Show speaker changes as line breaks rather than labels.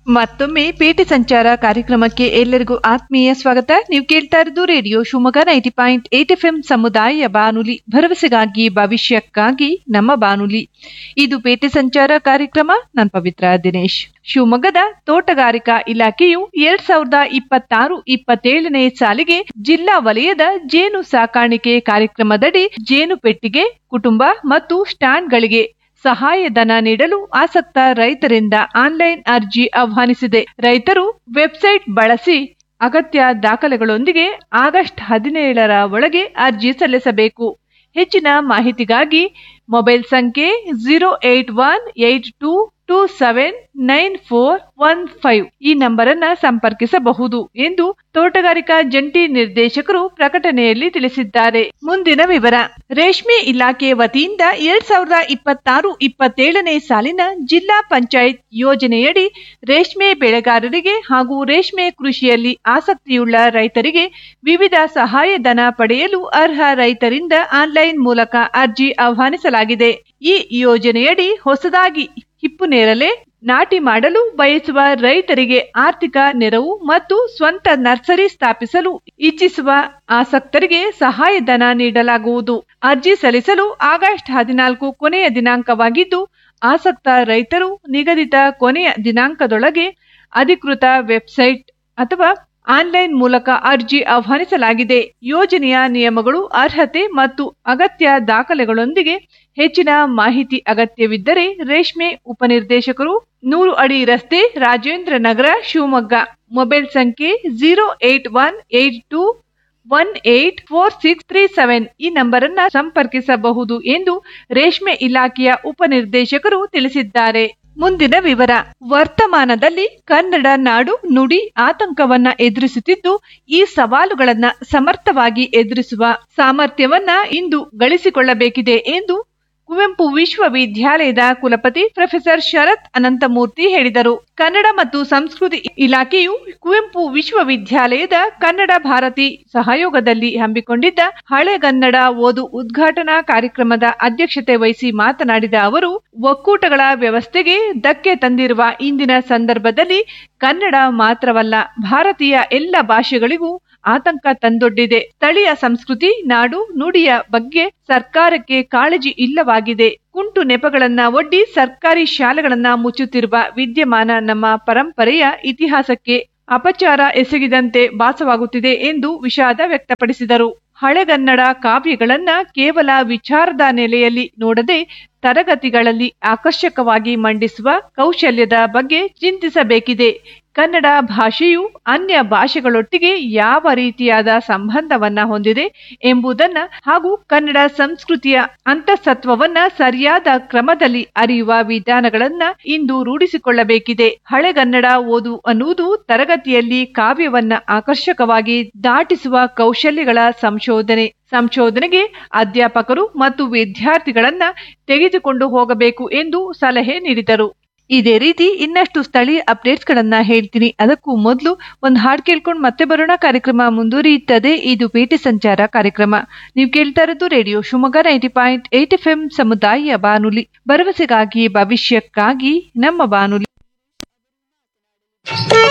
ಮತ್ತೊಮ್ಮೆ ಪೇಟೆ ಸಂಚಾರ ಕಾರ್ಯಕ್ರಮಕ್ಕೆ ಎಲ್ಲರಿಗೂ ಆತ್ಮೀಯ ಸ್ವಾಗತ ನೀವು ಕೇಳ್ತಾ ಇರೋದು radio Shivamogga ninety point eight F ಸಮುದಾಯ ಬಾನುಲಿ ಭರವಸೆಗಾಗಿ ಭವಿಷ್ಯಕ್ಕಾಗಿ ನಮ್ಮ ಬಾನುಲಿ ಇದು ಪೇಟೆ ಸಂಚಾರ ಕಾರ್ಯಕ್ರಮ ನಾನು ಪವಿತ್ರ ದಿನೇಶ್ ಶಿವಮೊಗ್ಗದ ತೋಟಗಾರಿಕಾ ಇಲಾಖೆಯು ಎರಡ್ ಸಾವಿರದ ಇಪ್ಪತ್ತಾರು ಇಪ್ಪತ್ತೇಳನೇ ಸಾಲಿಗೆ ಜಿಲ್ಲಾ ವಲಯದ ಜೇನು ಸಾಕಾಣಿಕೆ ಕಾರ್ಯಕ್ರಮದಡಿ ಜೇನು ಪೆಟ್ಟಿಗೆ ಕುಟುಂಬ ಮತ್ತು ಸ್ಟ್ಯಾಂಡ್ಗಳಿಗೆ ಸಹಾಯಧನ ನೀಡಲು ಆಸಕ್ತ ರೈತರಿಂದ ಆನ್ಲೈನ್ ಅರ್ಜಿ ಆಹ್ವಾನಿಸಿದೆ ರೈತರು ವೆಬ್ಸೈಟ್ ಬಳಸಿ ಅಗತ್ಯ ದಾಖಲೆಗಳೊಂದಿಗೆ ಆಗಸ್ಟ್ ಹದಿನೇಳರ ಒಳಗೆ ಅರ್ಜಿ ಸಲ್ಲಿಸಬೇಕು ಹೆಚ್ಚಿನ ಮಾಹಿತಿಗಾಗಿ ಮೊಬೈಲ್ ಸಂಖ್ಯೆ zero eight one eight two two seven nine four one five ಈ ನಂಬರ್ ಅನ್ನ ಸಂಪರ್ಕಿಸಬಹುದು ಎಂದು ತೋಟಗಾರಿಕಾ ಜಂಟಿ ನಿರ್ದೇಶಕರು ಪ್ರಕಟಣೆಯಲ್ಲಿ ತಿಳಿಸಿದ್ದಾರೆ ಮುಂದಿನ ವಿವರ ರೇಷ್ಮೆ ಇಲಾಖೆ ವತಿಯಿಂದ ಎರಡ್ ಸಾವಿರದ ಇಪ್ಪತ್ತಾರು ಇಪ್ಪತ್ತೇಳನೇ ಸಾಲಿನ ಜಿಲ್ಲಾ ಪಂಚಾಯತ್ ಯೋಜನೆಯಡಿ ರೇಷ್ಮೆ ಬೆಳೆಗಾರರಿಗೆ ಹಾಗೂ ರೇಷ್ಮೆ ಕೃಷಿಯಲ್ಲಿ ಆಸಕ್ತಿಯುಳ್ಳ ರೈತರಿಗೆ ವಿವಿಧ ಸಹಾಯಧನ ಪಡೆಯಲು ಅರ್ಹ ರೈತರಿಂದ ಆನ್ಲೈನ್ ಮೂಲಕ ಅರ್ಜಿ ಆಹ್ವಾನಿಸಲಾಗಿದೆ ಈ ಯೋಜನೆಯಡಿ ಹೊಸದಾಗಿ ಹಿಪ್ಪು ನೇರಳೆ ನಾಟಿ ಮಾಡಲು ಬಯಸುವ ರೈತರಿಗೆ ಆರ್ಥಿಕ ನೆರವು ಮತ್ತು ಸ್ವಂತ ನರ್ಸರಿ ಸ್ಥಾಪಿಸಲು ಇಚ್ಛಿಸುವ ಆಸಕ್ತರಿಗೆ ಸಹಾಯಧನ ನೀಡಲಾಗುವುದು ಅರ್ಜಿ ಸಲ್ಲಿಸಲು ಆಗಸ್ಟ್ ಹದಿನಾಲ್ಕು ಕೊನೆಯ ದಿನಾಂಕವಾಗಿದ್ದು ಆಸಕ್ತ ರೈತರು ನಿಗದಿತ ಕೊನೆಯ ದಿನಾಂಕದೊಳಗೆ ಅಧಿಕೃತ ವೆಬ್ಸೈಟ್ ಅಥವಾ ಆನ್ಲೈನ್ ಮೂಲಕ ಅರ್ಜಿ ಆಹ್ವಾನಿಸಲಾಗಿದೆ ಯೋಜನೆಯ ನಿಯಮಗಳು ಅರ್ಹತೆ ಮತ್ತು ಅಗತ್ಯ ದಾಖಲೆಗಳೊಂದಿಗೆ ಹೆಚ್ಚಿನ ಮಾಹಿತಿ ಅಗತ್ಯವಿದ್ದರೆ ರೇಷ್ಮೆ ಉಪನಿರ್ದೇಶಕರು ನೂರು ಅಡಿ ರಸ್ತೆ ರಾಜೇಂದ್ರ ನಗರ ಶಿವಮೊಗ್ಗ ಮೊಬೈಲ್ ಸಂಖ್ಯೆ zero eight one eight two one eight four six three seven ಈ ನಂಬರ್ ಅನ್ನ ಸಂಪರ್ಕಿಸಬಹುದು ಎಂದು ರೇಷ್ಮೆ ಇಲಾಖೆಯ ಉಪನಿರ್ದೇಶಕರು ತಿಳಿಸಿದ್ದಾರೆ ಮುಂದಿನ ವಿವರ ವರ್ತಮಾನದಲ್ಲಿ ಕನ್ನಡ ನಾಡು ನುಡಿ ಆತಂಕವನ್ನ ಎದುರಿಸುತ್ತಿದ್ದು ಈ ಸವಾಲುಗಳನ್ನ ಸಮರ್ಥವಾಗಿ ಎದುರಿಸುವ ಸಾಮರ್ಥ್ಯವನ್ನ ಇಂದು ಗಳಿಸಿಕೊಳ್ಳಬೇಕಿದೆ ಎಂದು ಕುವೆಂಪು ವಿಶ್ವವಿದ್ಯಾಲಯದ ಕುಲಪತಿ ಪ್ರೊಫೆಸರ್ ಶರತ್ ಅನಂತಮೂರ್ತಿ ಹೇಳಿದರು ಕನ್ನಡ ಮತ್ತು ಸಂಸ್ಕೃತಿ ಇಲಾಖೆಯು ಕುವೆಂಪು ವಿಶ್ವವಿದ್ಯಾಲಯದ ಕನ್ನಡ ಭಾರತಿ ಸಹಯೋಗದಲ್ಲಿ ಹಮ್ಮಿಕೊಂಡಿದ್ದ ಹಳೆಗನ್ನಡ ಓದು ಉದ್ಘಾಟನಾ ಕಾರ್ಯಕ್ರಮದ ಅಧ್ಯಕ್ಷತೆ ವಹಿಸಿ ಮಾತನಾಡಿದ ಅವರು ಒಕ್ಕೂಟಗಳ ವ್ಯವಸ್ಥೆಗೆ ಧಕ್ಕೆ ತಂದಿರುವ ಇಂದಿನ ಸಂದರ್ಭದಲ್ಲಿ ಕನ್ನಡ ಮಾತ್ರವಲ್ಲ ಭಾರತೀಯ ಎಲ್ಲ ಭಾಷೆಗಳಿಗೂ ಆತಂಕ ತಂದೊಡ್ಡಿದೆ ಸ್ಥಳೀಯ ಸಂಸ್ಕೃತಿ ನಾಡು ನುಡಿಯ ಬಗ್ಗೆ ಸರ್ಕಾರಕ್ಕೆ ಕಾಳಜಿ ಇಲ್ಲವಾಗಿದೆ ಕುಂಟು ನೆಪಗಳನ್ನ ಒಡ್ಡಿ ಸರ್ಕಾರಿ ಶಾಲೆಗಳನ್ನ ಮುಚ್ಚುತ್ತಿರುವ ವಿದ್ಯಮಾನ ನಮ್ಮ ಪರಂಪರೆಯ ಇತಿಹಾಸಕ್ಕೆ ಅಪಚಾರ ಎಸಗಿದಂತೆ ಭಾಸವಾಗುತ್ತಿದೆ ಎಂದು ವಿಷಾದ ವ್ಯಕ್ತಪಡಿಸಿದರು ಹಳೆಗನ್ನಡ ಕಾವ್ಯಗಳನ್ನ ಕೇವಲ ವಿಚಾರದ ನೆಲೆಯಲ್ಲಿ ನೋಡದೆ ತರಗತಿಗಳಲ್ಲಿ ಆಕರ್ಷಕವಾಗಿ ಮಂಡಿಸುವ ಕೌಶಲ್ಯದ ಬಗ್ಗೆ ಚಿಂತಿಸಬೇಕಿದೆ ಕನ್ನಡ ಭಾಷೆಯು ಅನ್ಯ ಭಾಷೆಗಳೊಟ್ಟಿಗೆ ಯಾವ ರೀತಿಯಾದ ಸಂಬಂಧವನ್ನ ಹೊಂದಿದೆ ಎಂಬುದನ್ನ ಹಾಗೂ ಕನ್ನಡ ಸಂಸ್ಕೃತಿಯ ಅಂತಸತ್ವವನ್ನ ಸರಿಯಾದ ಕ್ರಮದಲ್ಲಿ ಅರಿಯುವ ವಿಧಾನಗಳನ್ನ ಇಂದು ರೂಢಿಸಿಕೊಳ್ಳಬೇಕಿದೆ ಹಳೆಗನ್ನಡ ಓದು ಅನ್ನುವುದು ತರಗತಿಯಲ್ಲಿ ಕಾವ್ಯವನ್ನ ಆಕರ್ಷಕವಾಗಿ ದಾಟಿಸುವ ಕೌಶಲ್ಯಗಳ ಸಂಶೋಧನೆ ಸಂಶೋಧನೆಗೆ ಅಧ್ಯಾಪಕರು ಮತ್ತು ವಿದ್ಯಾರ್ಥಿಗಳನ್ನ ತೆಗೆದುಕೊಂಡು ಹೋಗಬೇಕು ಎಂದು ಸಲಹೆ ನೀಡಿದರು ಇದೇ ರೀತಿ ಇನ್ನಷ್ಟು ಸ್ಥಳೀಯ ಅಪ್ಡೇಟ್ಸ್ ಗಳನ್ನ ಹೇಳ್ತೀನಿ ಅದಕ್ಕೂ ಮೊದಲು ಒಂದು ಹಾಡು ಕೇಳ್ಕೊಂಡು ಮತ್ತೆ ಬರೋಣ ಕಾರ್ಯಕ್ರಮ ಮುಂದುವರಿಯುತ್ತದೆ ಇದು ಪೇಟೆ ಸಂಚಾರ ಕಾರ್ಯಕ್ರಮ ನೀವು ಕೇಳ್ತಾ ಇರೋದು radio Shivamogga ninety point eight F ಸಮುದಾಯ ಬಾನುಲಿ ಭರವಸೆಗಾಗಿ ಭವಿಷ್ಯಕ್ಕಾಗಿ ನಮ್ಮ ಬಾನುಲಿ